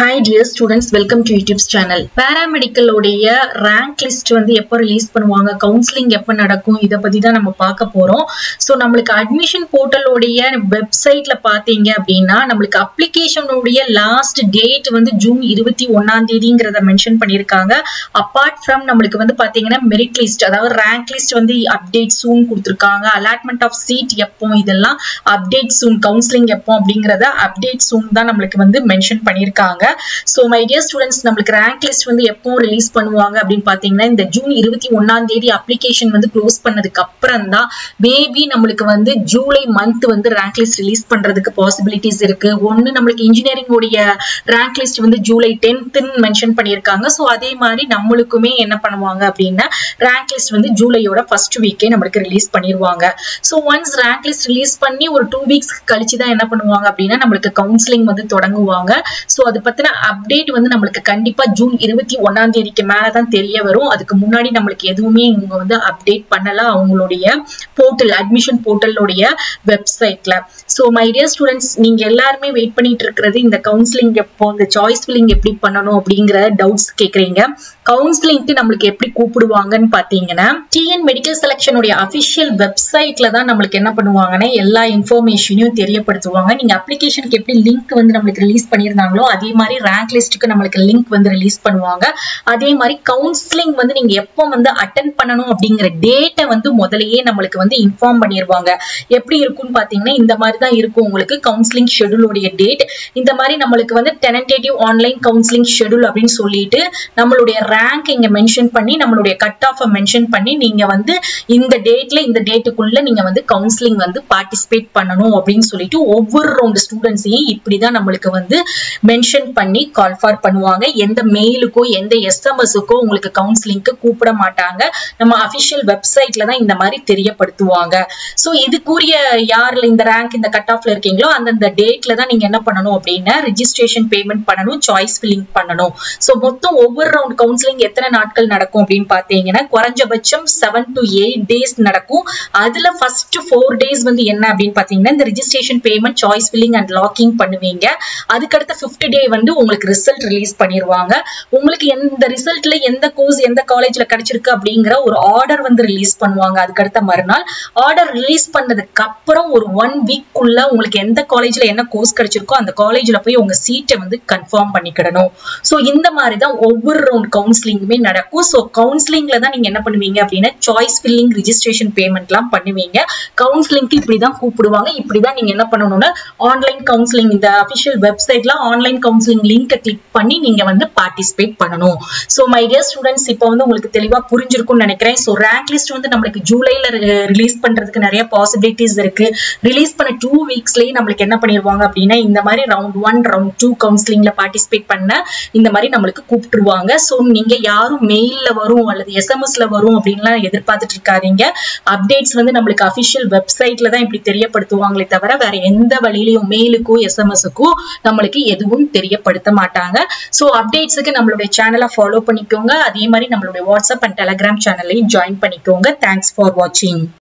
hi dear students welcome to YouTube's channel பேராமெடிக்கலோடைய rank list வந்து எப்போ ரிலீஸ் பண்ணுவாங்க கவுன்சிலிங் எப்போ நடக்கும் இதை பற்றி தான் நம்ம பார்க்க போகிறோம் ஸோ நம்மளுக்கு அட்மிஷன் போர்ட்டலோடைய வெப்சைட்ல பார்த்தீங்க அப்படின்னா நம்மளுக்கு அப்ளிகேஷனுடைய லாஸ்ட் டேட் வந்து ஜூன் இருபத்தி ஒன்னாம் தேதிங்கிறத மென்ஷன் பண்ணியிருக்காங்க அப்பார்ட் ஃப்ரம் நம்மளுக்கு வந்து பார்த்தீங்கன்னா மெரிட் லிஸ்ட் அதாவது ரேங்க் லிஸ்ட் வந்து அப்டேட் சூன் கொடுத்துருக்காங்க அலாட்மெண்ட் ஆஃப் சீட் எப்போ இதெல்லாம் அப்டேட் சூன் கவுன்சிலிங் எப்போ அப்படிங்கிறத அப்டேட் சூன் தான் நம்மளுக்கு வந்து மென்ஷன் பண்ணியிருக்காங்க ஸோ மை டியர் ஸ்டூடெண்ட்ஸ் நம்மளுக்கு ரேங்க் லிஸ்ட் வந்து எப்போ ரிலீஸ் பண்ணுவாங்க அப்படின்னு பார்த்தீங்கன்னா இந்த ஜூன் இருபத்தி ஒன்னாம் தேதி அப்ளிகேஷன் வந்து க்ளோஸ் பண்ணதுக்கு அப்புறம் தான் மேபி நம்மளுக்கு வந்து ஜூலை மந்த் வந்து ரேங்க் லிஸ்ட் ரிலீஸ் பண்றதுக்கு பாசிபிலிட்டிஸ் இருக்கு ஒன்று நம்மளுக்கு இன்ஜினியரிங் உடைய ரேங்க் லிஸ்ட் வந்து ஜூலை டென்த்துன்னு மென்ஷன் பண்ணியிருக்காங்க ஸோ அதே மாதிரி நம்மளுக்குமே என்ன பண்ணுவாங்க அப்படின்னா ரேங்க் லிஸ்ட் வந்து ஜூலையோட ஃபர்ஸ்ட் வீக்கே நம்மளுக்கு ரிலீஸ் பண்ணிடுவாங்க so once rank list release பண்ணி ஒரு டூ வீக்ஸ் கழிச்சு தான் என்ன பண்ணுவாங்க அப்படின்னா நம்மளுக்கு கவுன்சிலிங் வந்து தொடங்குவாங்க ஸோ அது பத்தின அப்டேட் வந்து நம்மளுக்கு கண்டிப்பா ஜூன் இருபத்தி ஒன்னாம் தேதிக்கு மேலதான் தெரிய வரும் அதுக்கு முன்னாடி நம்மளுக்கு எதுவுமே இவங்க வந்து அப்டேட் பண்ணல அவங்களுடைய போர்ட்டல் அட்மிஷன் போர்ட்டலோடைய வெப்சைட்ல ஸோ மை டியர் ஸ்டூடெண்ட்ஸ் நீங்க எல்லாருமே வெயிட் பண்ணிட்டு இருக்கிறது இந்த கவுன்சிலிங் எப்போ இந்த சாய்ஸ் ஃபில்லிங் எப்படி பண்ணணும் அப்படிங்கிற டவுட்ஸ் கேக்குறீங்க கவுன்சிலிங்க்கு நம்மளுக்கு எப்படி கூப்பிடுவாங்கன்னு பாத்தீங்கன்னா டிஎன் மெடிக்கல் செலக்ஷனுடைய அபிஷியல் வெப்சைட்ல தான் நம்மளுக்கு என்ன பண்ணுவாங்கன்னா எல்லா இன்ஃபர்மேஷனையும் தெரியப்படுத்துவாங்க நீங்க அப்ளிகேஷனுக்கு எப்படி லிங்க் வந்து நம்மளுக்கு ரிலீஸ் பண்ணியிருந்தாங்களோ அதே மாதிரி ரேங்க் லிஸ்ட்டுக்கு நம்மளுக்கு லிங்க் வந்து ரிலீஸ் பண்ணுவாங்க அதே மாதிரி கவுன்சிலிங் வந்து நீங்க எப்போ வந்து அட்டன் பண்ணணும் அப்படிங்கிற டேட்டை வந்து முதலையே நம்மளுக்கு வந்து இன்ஃபார்ம் பண்ணிடுவாங்க எப்படி இருக்கும்னு பாத்தீங்கன்னா இந்த மாதிரி தான் இருக்கும் உங்களுக்கு கவுன்சிலிங் ஷெடியூலோடைய டேட் இந்த மாதிரி நம்மளுக்கு வந்து டெனன்டேட்டிவ் ஆன்லைன் கவுன்சிலிங் ஷெடியூல் அப்படின்னு சொல்லிட்டு நம்மளுடைய ரேங்க் இங்க மென்ஷன் பண்ணி நம்மளுடைய கட் ஆஃப் மென்ஷன் பண்ணி நீங்க வந்து இந்த டேட்ல இந்த டேட்டுக்குள்ள நீங்க வந்து கவுன்சிலிங் வந்து பார்ட்டிசிபேட் பண்ணணும் அப்படின்னு சொல்லிட்டு ஒவ்வொரு ரவுண்ட் ஸ்டூடெண்ட்ஸையும் இப்படிதான் நம்மளுக்கு வந்து மென்ஷன் பண்ணி கால் ஃபார் பண்ணுவாங்க எந்த மெயிலுக்கோ எந்த எஸ்எம்எஸ்க்கோ உங்களுக்கு கவுன்சிலிங்க்கு கூப்பிட மாட்டாங்க நம்ம அபிஷியல் வெப்சைட்ல தான் இந்த மாதிரி தெரியப்படுத்துவாங்க ஸோ இதுக்குரிய யார்ல இந்த ரேங்க் இந்த கட் ஆஃப்ல இருக்கீங்களோ அந்தந்த டேட்ல தான் நீங்க என்ன பண்ணணும் அப்படின்னா ரிஜிஸ்ட்ரேஷன் பேமெண்ட் பண்ணணும் சாய்ஸ் ஃபில்லிங் பண்ணணும் ஸோ மொத்தம் ஒவ்வொரு ரவுண்ட் கவுன்சிலிங் எத்தனை நாட்கள் நடக்கும் அப்படின்னு பார்த்தீங்கன்னா குறைஞ்சபட்சம் செவன் டு எயிட் டேஸ் நடக்கும் அதுல ஃபர்ஸ்ட் ஃபோர் டேஸ் வந்து என்ன அப்படின்னு பார்த்தீங்கன்னா இந்த registration payment choice filling and locking பண்ணுவீங்க அதுக்கடுத்த ஃபிஃப்த் டே வந்து உங்களுக்கு ரிசல்ட் ரிலீஸ் பண்ணிடுவாங்க உங்களுக்கு எந்த ரிசல்ட்ல எந்த கோர்ஸ் எந்த காலேஜ்ல கிடைச்சிருக்கு அப்படிங்கிற ஒரு ஆர்டர் வந்து ரிலீஸ் பண்ணுவாங்க அதுக்கடுத்த மறுநாள் ஆர்டர் ரிலீஸ் பண்ணதுக்கு அப்புறம் ஒரு ஒன் வீக்குள்ள உங்களுக்கு எந்த காலேஜ்ல என்ன கோர்ஸ் கிடைச்சிருக்கோ அந்த காலேஜ்ல போய் உங்க சீட்டை வந்து கன்ஃபார்ம் பண்ணிக்கிடணும் ஸோ இந்த மாதிரி தான் ஒவ்வொரு ரவுண்ட் கவுன்சிலிங்குமே நடக்கும் ஸோ கவுன்சிலிங்ல தான் நீங்க என்ன பண்ணுவீங்க அப்படின்னா சாய்ஸ் ஃபில்லிங் ரிஜிஸ்ட்ரேஷன் பேமெண்ட்லாம் பண்ணுவீங்க கவுன்சிலிங்க்கு இப்படிதான் கூப்பிடுவாங்க இப்படிதான் நீங்க என்ன பண்ணணும்னா ஆன்லைன் கவுன்சிலிங் இந்த அபிஷியல் வெப்சைட்ல ஆன்லைன் கவுன்சிலிங் லிங்கை கிளிக் பண்ணி நீங்க வந்து பார்ட்டிசிபேட் பண்ணணும் ஸோ மை டியர் ஸ்டூடெண்ட்ஸ் இப்போ வந்து உங்களுக்கு தெளிவா புரிஞ்சிருக்கும்னு நினைக்கிறேன் ஸோ ரேங்க் லிஸ்ட் வந்து நம்மளுக்கு ஜூலைல ரிலீஸ் பண்றதுக்கு நிறைய பாசிபிலிட்டிஸ் இருக்கு ரிலீஸ் பண்ண டூ வீக்ஸ்லயே நம்மளுக்கு என்ன பண்ணிடுவாங்க அப்படின்னா இந்த மாதிரி ரவுண்ட் ஒன் ரவுண்ட் டூ கவுன்சிலிங்ல பார்ட்டிசிபேட் பண்ண இந்த மாதிரி நம்மளுக்கு கூப்பிட்டுருவாங்க ஸோ நீங்க யாரும் மெயில்ல வரும் அல்லது எஸ்எம்எஸ்ல வரும் அப்படின்லாம் எதிர்பார்த்துட்டு இருக்காதீங்க அப்டேட்ஸ் வந்து நம்மளுக்கு அபிஷியல் வெப்சைட்ல தான் இப்படி தெரியப்படுத்துவாங்களே தவிர வேற எந்த வழியிலையும் மெயிலுக்கோ எஸ்எம்எஸ்க்கோ நம்மளுக்கு எதுவும் தெரியப்படுத்த மாட்டாங்க ஸோ அப்டேட்ஸுக்கு நம்மளுடைய சேனலை ஃபாலோ பண்ணிக்கோங்க அதே மாதிரி நம்மளுடைய வாட்ஸ்அப் அண்ட் டெலகிராம் சேனலையும் ஜாயின் பண்ணிக்கோங்க தேங்க்ஸ் ஃபார் வாட்சிங்